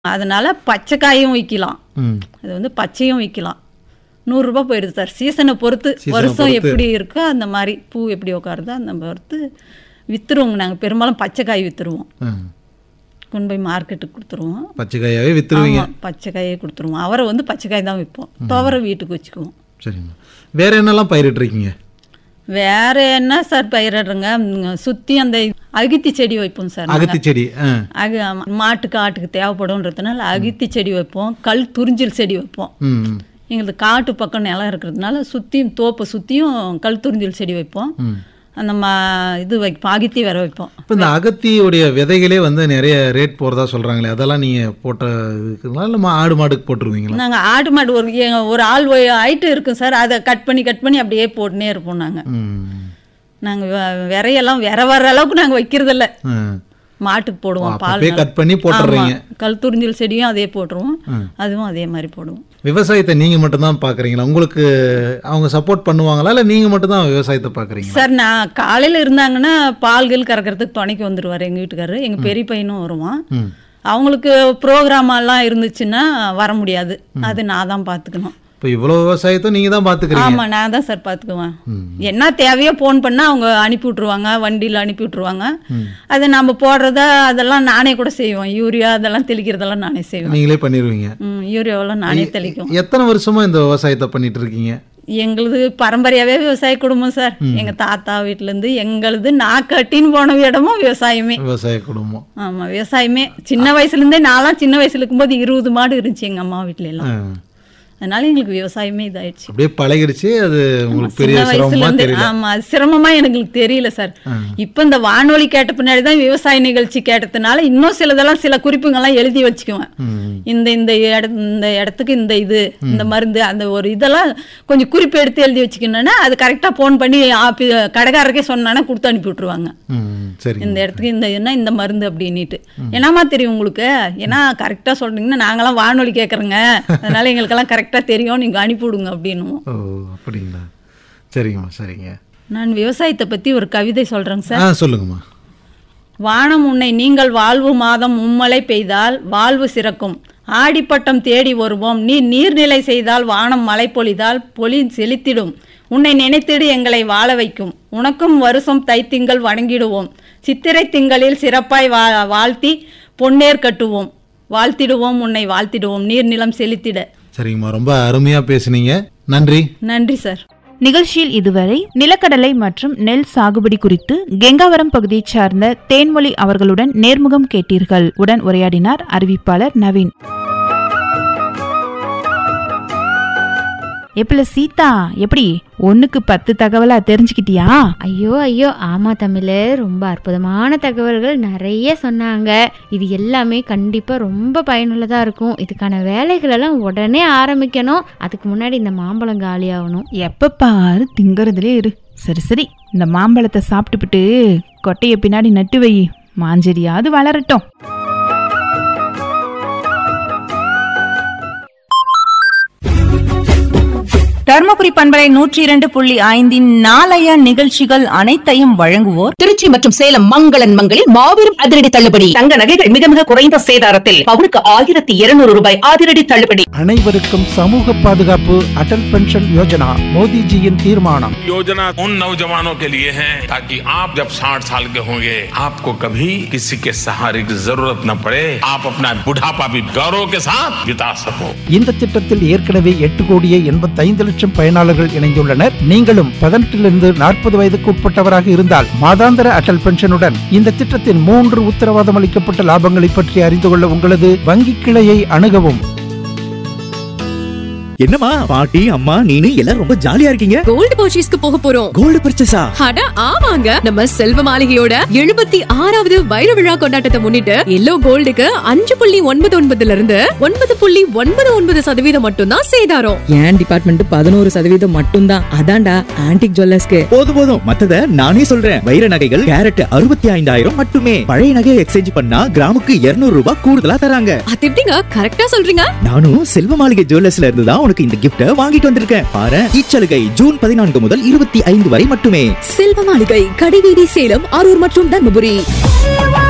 அதனால பச்சை காயும் விற்கலாம் ம் அது வந்து பச்சையும் விற்கலாம் நூறுரூபா போயிடுது சார் சீசனை பொறுத்து சீசனை வருஷம் பொறுத்து. எப்படி இருக்கோ அந்த மாதிரி பூ எப்படி உட்காருதோ அந்த பொறுத்து விற்றுருவோங்க நாங்கள் பெரும்பாலும் பச்சை காய் விற்றுருவோம் ஆ. கொண்டு போய் மார்க்கெட்டுக்கு கொடுத்துருவோம் பச்சை காயாவே வித்துருவீங்க ஆமாம் பச்சை காயே கொடுத்துருவோம் அவரை வந்து பச்சை காய் தான் விற்போம் துவரை வீட்டுக்கு வச்சுக்குவோம் சரிம்மா வேற என்னெல்லாம் பயிரிட்டுருக்கீங்க வேற என்ன சார் பயிரிடுறோங்க ம், சுத்தி அந்த அகித்தி செடி வைப்போம் சார் நாங்க. அகத்தி செடி ஆ அகு ஆமா, மாட்டுக்கு ஆட்டுக்கு தேவைப்படும்ன்றதுனால அகித்தி செடி வைப்போம் கல் துறிஞ்சில் செடி வைப்போம் ம் ம். எங்களுக்கு காட்டு பக்கம் நிலம் இருக்கிறதுனால சுற்றியும் தோப்பை சுற்றியும் கல் துறிஞ்சில் செடி வைப்போம் ம் அந்த மா இது வைப்போம் அகித்தி வேற வைப்போம் இப்போ இந்த அகத்தியுடைய விதைகளே வந்து நிறைய ரேட் போகிறதா சொல்கிறாங்களே அதெல்லாம் நீங்கள் போட்ட இதுக்குங்களா இல்லை ஆடு மாடுக்கு போட்டுருவீங்களா நாங்கள் ஆடு மாடு ஒரு எங்க- ஒரு ஆள் ஐட்டம் இருக்கும் சார் அதை கட் பண்ணி கட் பண்ணி அப்படியே போட்டுனே இருப்போம் நாங்கள் ம் நாங்கள் விரையெல்லாம் விர வர்ற அளவுக்கு நாங்கள் வைக்கிறதில்ல ஆ. மாட்டுக்கு போடுவோம் பால் அப்பப்பே கட் பண்ணி போட்டுடுறீங்க ஆமா. கல் துறிஞ்சில் செடியும் அதே போட்டுருவோம் அதுவும் அதே மாதிரி போடுவோம் விவசாயத்தை நீங்கள் மட்டும்தான் பார்க்குறீங்களா உங்களுக்கு அவங்க சப்போர்ட் பண்ணுவாங்களா இல்லை நீங்கள் மட்டும்தான் விவசாயத்தை பார்க்குறீங்களா சார் நான் காலையில் இருந்தாங்கன்னா பால்கள் கறக்கிறதுக்கு துணைக்கு வந்துடுவார் எங்கள் வீட்டுக்காரரு எங்கள் பெரிய பையனும் வருவான் ம் அவங்களுக்கு ப்ரோக்ராம் எல்லாம் இருந்துச்சுன்னா வர முடியாது அது நான் தான் பார்த்துக்கணும் இப்போ இவ்வளோ விவசாயத்தை நீங்கள் தான் பார்த்துக்கிறீங்க ஆமா நான் தான் சார் பார்த்துக்குவேன் என்ன தேவையோ ஃபோன் பண்ணா அவங்க அனுப்பி விட்ருவாங்க வண்டியில் அனுப்பி விட்ருவாங்க அது நம்ம போடுறத அதெல்லாம் நானே கூட செய்வோம் யூரியா அதெல்லாம் தெளிக்கிறதெல்லாம் நானே செய்வேன் நீங்களே பண்ணிடுவீங்க ம், யூரியாவெல்லாம் நானே தெளிக்கும் எத்தனை வருஷமா இந்த விவசாயத்தை பண்ணிட்டு இருக்கீங்க எங்களுது பரம்பரையாவே விவசாய குடும்பம் சார் எங்க தாத்தா வீட்டுல இருந்து எங்களுது நான் கட்டின்னு போன இடமும் விவசாயமே விவசாய குடும்பம் ஆமா விவசாயமே சின்ன வயசுல இருந்தே நான்லாம் சின்ன வயசுல இருக்கும்போது இருபது மாடு இருந்துச்சு எங்க அம்மா வீட்ல எல்லாம் ஆ. அதனால எங்களுக்கு விவசாயமே இதாயிடுச்சு அப்படியே பழகிடுச்சு அது உங்களுக்கு பெரிய சின்ன வயசுல சிரமமா இருந்து தெரியல ஆமா அது சிரமமா எனக்கு தெரியல சார் இப்ப இந்த வானொலி கேட்ட பின்னாடி தான் விவசாய நிகழ்ச்சி கேட்டதுனால இன்னும் சிலதெல்லாம் சில குறிப்புங்கெல்லாம் எழுதி வச்சுக்குவேன் ம். இந்த இந்த இட இந்த இடத்துக்கு இந்த இது இந்த மருந்து அந்த ஒரு இதெல்லாம் கொஞ்சம் குறிப்பு எடுத்து எழுதி வச்சுக்கணுன்னா அது கரெக்டாக ஃபோன் பண்ணி ஆப்பி கடைக்காரருக்கே சொன்னானா கொடுத்து அனுப்பி விட்ருவாங்க ம் சரி இந்த இடத்துக்கு இந்த என்ன இந்த மருந்து அப்படின்னுட்டு என்னம்மா தெரியும் உங்களுக்கு ஏன்னா கரெக்டாக சொல்றீங்கன்னா நாங்களாம் வானொலி கேட்குறோங்க அதனால எங்களுக்கெல்லாம் கரெக்டாக தெரியும் நீங்கள் அனுப்பிவிடுங்க அப்படின்னுவோம் ஓ அப்படிங்களா சரிங்கம்மா சரிங்க நான் விவசாயத்தை பற்றி ஒரு கவிதை சொல்கிறேங்க சார் ஆ சொல்லுங்கம்மா வானம் உன்னை நீங்கள் வாழ்வு மாதம் மும்மழை பெய்தால் வாழ்வு சிறக்கும் ஆடிப்பட்டம் தேடி வருவோம் நீ நீர்நிலை செய்தால் வானம் மழை பொழிதால் பொலி செழித்திடும் உன்னை நினைத்திடு எங்களை வாழ வைக்கும் உனக்கும் வருஷம் தைத்திங்கள் வணங்கிடுவோம் சித்திரை திங்களில் சிறப்பாய் வா வாழ்த்தி பொன்னேர் கட்டுவோம் வாழ்த்திடுவோம் உன்னை வாழ்த்திடுவோம் நீர்நிலம் செழித்திட சரிங்கம்மா ரொம்ப அருமையாக பேசுனீங்க நன்றி நன்றி சார் நிகழ்ச்சியில் இதுவரை நிலக்கடலை மற்றும் நெல் சாகுபடி குறித்து கெங்காவரம் பகுதியைச் சார்ந்த தேன்மொழி அவர்களுடன் நேர்முகம் கேட்டீர்கள் உடன் உரையாடினார் அறிவிப்பாளர் நவீன் எப்பல சீதா எப்படி ஒண்ணுக்கு பத்து தகவலா தெரிஞ்சுக்கிட்டியா ஐயோ ஐயோ ஆமா தமிழ் ரொம்ப அற்புதமான தகவல்கள் நிறைய சொன்னாங்க இது எல்லாமே கண்டிப்பா ரொம்ப பயனுள்ளதா இருக்கும் இதுக்கான வேலைகள் எல்லாம் உடனே ஆரம்பிக்கணும் அதுக்கு முன்னாடி இந்த மாம்பழம் காலியாகணும் எப்ப பாரு திங்கறதுலே இரு சரி சரி இந்த மாம்பழத்தை சாப்பிட்டுப்புட்டு கொட்டைய பின்னாடி நட்டு வை மாஞ்செடியாவது வளரட்டும் தர்மபுரி பண்பலை நூற்றி இரண்டு புள்ளி ஐந்தின் நாளைய நிகழ்ச்சிகள் அனைத்தையும் வழங்குவோர் திருச்சி மற்றும் சேலம் மங்களன் மங்களில் மாபெரும் அதிரடி தள்ளுபடி தங்க நகைகள் மிக மிக குறைந்த சேதாரத்தில் பவுனுக்கு ஆயிரத்தி இருநூறு ரூபாய் அதிரடி தள்ளுபடி அனைவருக்கும் சமூக பாதுகாப்பு அடல் பென்ஷன் யோஜனா மோடிஜியின் தீர்மானம் योजना उन नौजवानों के लिए है ताकि आप जब 60 साल के होंगे आपको कभी किसी के सहारे की जरूरत न पड़े आप अपना बुढ़ापा भी गौरव के साथ बिता सको இந்த திட்டத்தில் ஏற்கனவே எட்டு கோடியே எண்பத்தைந்து லட்சம் பயனாளர்கள் இணைந்துள்ளனர் நீங்களும் பதினெட்டிலிருந்து நாற்பது வயதுக்கு உட்பட்டவராக இருந்தால் மாதாந்திர அடல் பென்ஷனுடன் இந்த திட்டத்தின் மூன்று உத்தரவாதம் அளிக்கப்பட்ட லாபங்களை பற்றி அறிந்து கொள்ள உங்களது வங்கி கிளையை அணுகவும் என்னம்மா பாட்டி அம்மா நீனு எல்லாரும் ரொம்ப ஜாலியா இருக்கீங்க கோல்டு பர்ச்சேஸ்க்கு போக போறோம் கோல்டு பர்ச்சேஸா அட ஆமாங்க நம்ம செல்வ மாளிகையோட எழுபத்தி ஆறாவது வைர விழா கொண்டாட்டத்தை முன்னிட்டு எல்லோ கோல்டுக்கு அஞ்சு புள்ளி ஒன்பது ஒன்பதுல இருந்து ஒன்பது புள்ளி ஒன்பது ஒன்பது சதவீதம் மட்டும்தான் சேதாரம் என் டிபார்ட்மெண்ட் பதினோரு சதவீதம் மட்டும்தான் அதான்டா ஆன்டிக் ஜுவல்லர்ஸ்க்கு போதும் போதும் மத்தத நானே சொல்றேன் வைர நகைகள் கேரட் அறுபத்தி ஐந்தாயிரம் மட்டுமே பழைய நகையை எக்ஸ்சேஞ்ச் பண்ணா கிராமுக்கு 200 ரூபாய் கூடுதலா தராங்க அது எப்படிங்க கரெக்டா சொல்றீங்க நானும் செல்வ மாளிகை ஜுவல்லர்ஸ்ல இருந்து தான் உனக்கு இந்த கிஃப்ட வாங்கிட்டு வந்திருக்கேன் பாரு இச்சலுகை ஜூன் பதினான்கு முதல் இருபத்தி ஐந்து வரை மட்டுமே செல்வ மாளிகை கடிவீதி சேலம் அரூர் மற்றும் தர்மபுரி